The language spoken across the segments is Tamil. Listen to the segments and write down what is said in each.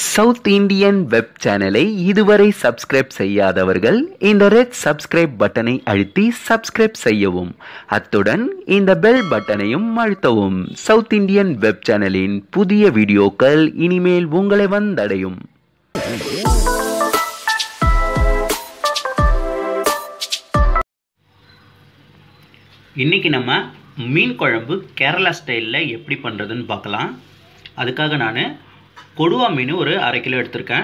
சவுத் இந்தியன் வெப் சேனலை இதுவரை சப்ஸ்கிரைப் செய்யாதவர்கள் இந்த ரெட் சப்ஸ்கிரைப் பட்டனை அழுத்தி சப்ஸ்கிரைப் செய்யவும் அத்துடன் இந்த பெல் பட்டனையும் அழுத்தவும் சவுத் இந்தியன் வெப் சேனலின் புதிய வீடியோக்கள் இனிமேல் உங்களை வந்தடையும் இன்றைக்கி நம்ம மீன் குழம்பு கேரளா ஸ்டைலில் எப்படி பண்ணுறதுன்னு பார்க்கலாம் அதுக்காக நான் கொடுவா மீன் ஒரு அரை கிலோ எடுத்திருக்கேன்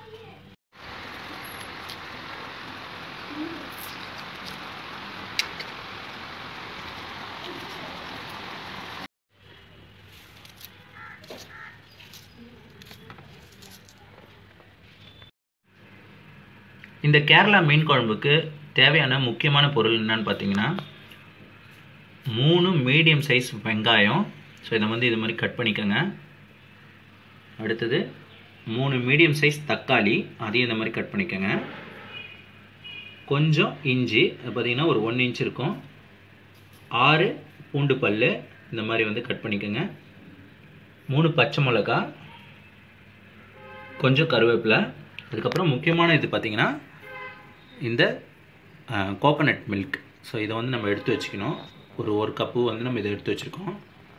இந்த கேரளா மீன் குழம்புக்கு தேவையான முக்கியமான பொருள் என்னன்னு பார்த்தீங்கன்னா மூணு மீடியம் சைஸ் வெங்காயம் ஸோ இதை வந்து இது மாதிரி கட் பண்ணிக்கோங்க அடுத்தது மூணு மீடியம் சைஸ் தக்காளி அதையும் இந்த மாதிரி கட் பண்ணிக்கோங்க கொஞ்சம் இஞ்சி அது பார்த்திங்கன்னா ஒரு ஒன் இன்ச் இருக்கும் ஆறு பூண்டு பல் இந்த மாதிரி வந்து கட் பண்ணிக்கோங்க மூணு பச்சை மிளகா கொஞ்சம் கருவேப்பிலை அதுக்கப்புறம் முக்கியமான இது பார்த்திங்கன்னா இந்த கோகோனட் மில்க் ஸோ இதை வந்து நம்ம எடுத்து வச்சுக்கணும் ஒரு ஒரு கப்பு வந்து நம்ம இதை எடுத்து வச்சுருக்கோம்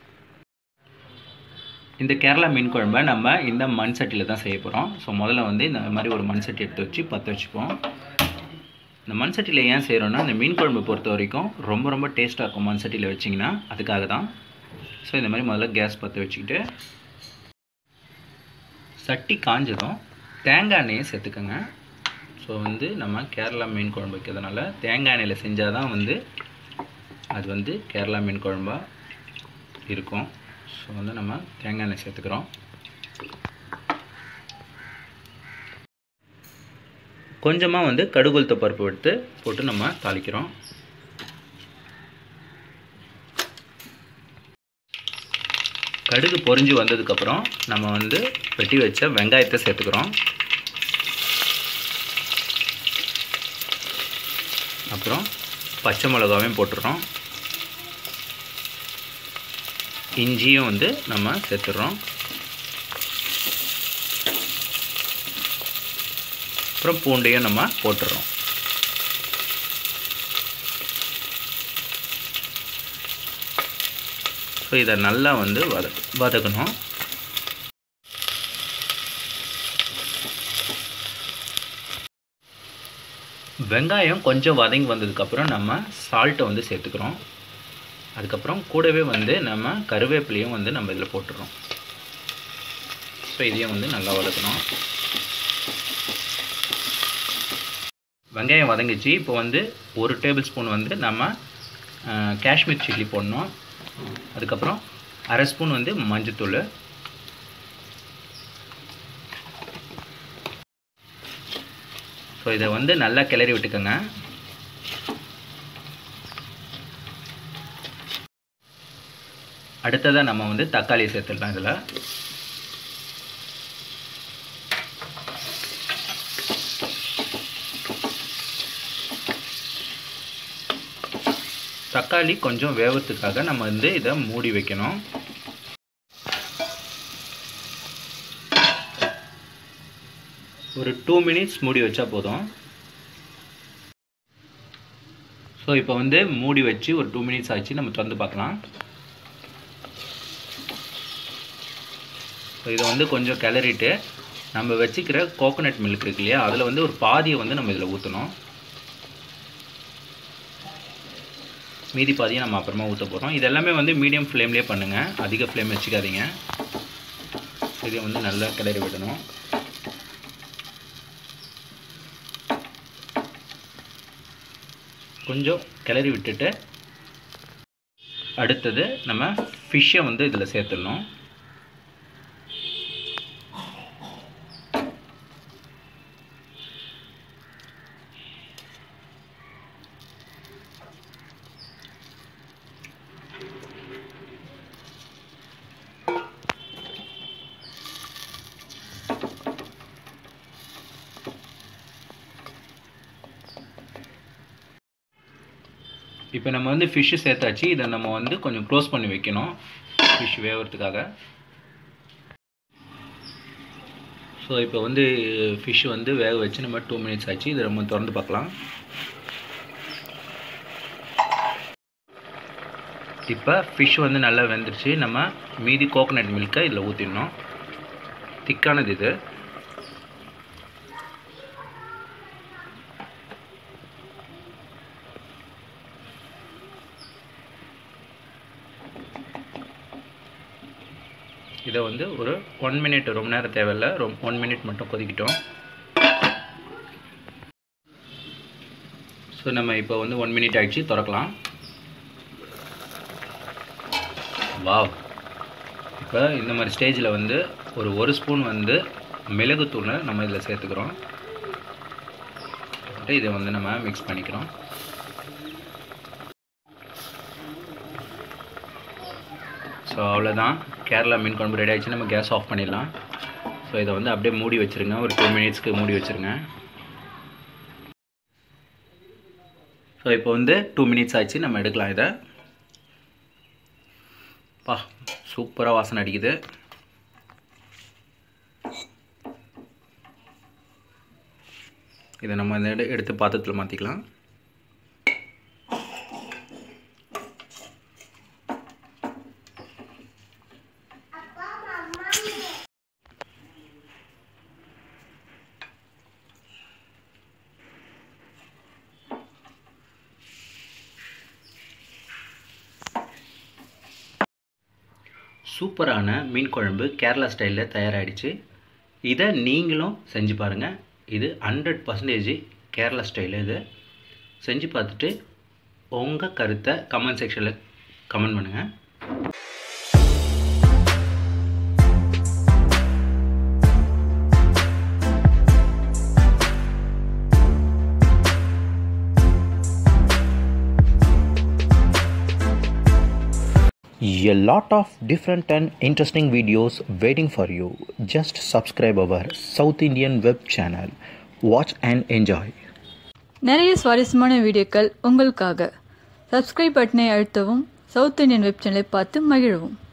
இந்த கேரளா மீன் குழம்பை நம்ம இந்த மண் சட்டியில் தான் செய்ய போகிறோம் ஸோ முதல்ல வந்து இந்த மாதிரி ஒரு மண் சட்டி எடுத்து வச்சு பற்ற வச்சுப்போம் இந்த மண் சட்டியில் ஏன் செய்கிறோன்னா இந்த மீன் குழம்பு பொறுத்த வரைக்கும் ரொம்ப ரொம்ப டேஸ்ட்டாக இருக்கும் மண் சட்டியில் வச்சிங்கன்னா அதுக்காக தான் ஸோ இந்த மாதிரி முதல்ல கேஸ் பற்ற வச்சுக்கிட்டு சட்டி காஞ்சதும் தேங்காய் எண்ணெயை சேர்த்துக்கோங்க ஸோ வந்து நம்ம கேரளா மீன் குழம்பு வைக்கிறதுனால தேங்காய் எண்ணெயில் செஞ்சால் தான் வந்து அது வந்து கேரளா மீன் குழம்பாக இருக்கும் ஸோ வந்து நம்ம தேங்காய் எண்ணெய் சேர்த்துக்கிறோம் கொஞ்சமாக வந்து கடுகுளுத்த பருப்பு எடுத்து போட்டு நம்ம தாளிக்கிறோம் கடுகு பொறிஞ்சு வந்ததுக்கப்புறம் நம்ம வந்து வெட்டி வச்ச வெங்காயத்தை சேர்த்துக்கிறோம் அப்புறம் பச்சை மிளகாவையும் போட்டுடுறோம் இஞ்சியும் வந்து நம்ம சேர்த்துடுறோம் அப்புறம் பூண்டையும் நம்ம போட்டுடுறோம் ஸோ இதை நல்லா வந்து வத வதக்கணும் வெங்காயம் கொஞ்சம் வதங்கி வந்ததுக்கப்புறம் நம்ம சால்ட்டை வந்து சேர்த்துக்கிறோம் அதுக்கப்புறம் கூடவே வந்து நம்ம கருவேப்பிலையும் வந்து நம்ம இதில் போட்டுறோம் ஸோ இதையும் வந்து நல்லா வதக்கணும் வெங்காயம் வதங்கிச்சு இப்போ வந்து ஒரு டேபிள் ஸ்பூன் வந்து நம்ம காஷ்மீர் சில்லி போடணும் அதுக்கப்புறம் அரை ஸ்பூன் வந்து மஞ்சத்தூள் ஸோ இதை வந்து நல்லா கிளறி விட்டுக்கோங்க அடுத்ததாக நம்ம வந்து தக்காளி சேர்த்துடலாம் இதில் தக்காளி கொஞ்சம் வேவத்துக்காக நம்ம வந்து இதை மூடி வைக்கணும் ஒரு டூ மினிட்ஸ் மூடி வச்சா போதும் ஸோ இப்போ வந்து மூடி வச்சு ஒரு டூ மினிட்ஸ் ஆச்சு நம்ம திறந்து பார்க்கலாம் ஸோ இதை வந்து கொஞ்சம் கிளறிட்டு நம்ம வச்சுக்கிற கோகோனட் மில்க் இருக்கு இல்லையா அதில் வந்து ஒரு பாதியை வந்து நம்ம இதில் ஊற்றணும் மீதி பாதியை நம்ம அப்புறமா ஊற்ற போகிறோம் இது எல்லாமே வந்து மீடியம் ஃப்ளேம்லேயே பண்ணுங்கள் அதிக ஃப்ளேம் வச்சுக்காதீங்க இதை வந்து நல்லா கிளறி விடணும் கொஞ்சம் கிளறி விட்டுட்டு அடுத்தது நம்ம ஃபிஷ்ஷை வந்து இதில் சேர்த்துடணும் இப்போ நம்ம வந்து ஃபிஷ்ஷு சேர்த்தாச்சு இதை நம்ம வந்து கொஞ்சம் க்ளோஸ் பண்ணி வைக்கணும் ஃபிஷ் வேகிறதுக்காக ஸோ இப்போ வந்து ஃபிஷ் வந்து வேக வச்சு நம்ம டூ மினிட்ஸ் ஆச்சு இதை நம்ம திறந்து பார்க்கலாம் இப்போ ஃபிஷ் வந்து நல்லா வெந்துருச்சு நம்ம மீதி கோகோனட் மில்க்கை இதில் ஊற்றிடணும் திக்கானது இது இதை வந்து ஒரு ஒன் மினிட் ரொம்ப நேரம் தேவையில்லை ரொம்ப ஒன் மினிட் மட்டும் கொதிக்கிட்டோம் ஸோ நம்ம இப்போ வந்து ஒன் மினிட் ஆகிடுச்சு திறக்கலாம் வாவ் இப்போ இந்த மாதிரி ஸ்டேஜில் வந்து ஒரு ஒரு ஸ்பூன் வந்து மிளகுத்தூளை நம்ம இதில் சேர்த்துக்கிறோம் இதை வந்து நம்ம மிக்ஸ் பண்ணிக்கிறோம் ஸோ அவ்வளோதான் கேரளா மீன் குழம்பு ரெடி ஆகிடுச்சு நம்ம கேஸ் ஆஃப் பண்ணிடலாம் ஸோ இதை வந்து அப்படியே மூடி வச்சுருங்க ஒரு டூ மினிட்ஸ்க்கு மூடி வச்சுருங்க ஸோ இப்போ வந்து டூ மினிட்ஸ் ஆச்சு நம்ம எடுக்கலாம் இதை பா சூப்பராக வாசனை அடிக்குது இதை நம்ம இந்த எடுத்து பாத்திரத்தில் மாற்றிக்கலாம் சூப்பரான மீன் குழம்பு கேரளா ஸ்டைலில் தயாராகிடுச்சு இதை நீங்களும் செஞ்சு பாருங்கள் இது ஹண்ட்ரட் பர்சன்டேஜ் கேரளா ஸ்டைலு இது செஞ்சு பார்த்துட்டு உங்கள் கருத்தை கமெண்ட் செக்ஷனில் கமெண்ட் பண்ணுங்கள் A lot of different and interesting videos waiting for you. Just subscribe our South Indian web channel. Watch and enjoy. நிறைய சுவாரஸ்யமான வீடியோக்கள் உங்களுக்காக சப்ஸ்கிரைப் பட்டனை அழுத்தவும் சவுத் இந்தியன் வெப் சேனலை பார்த்து மகிழவும்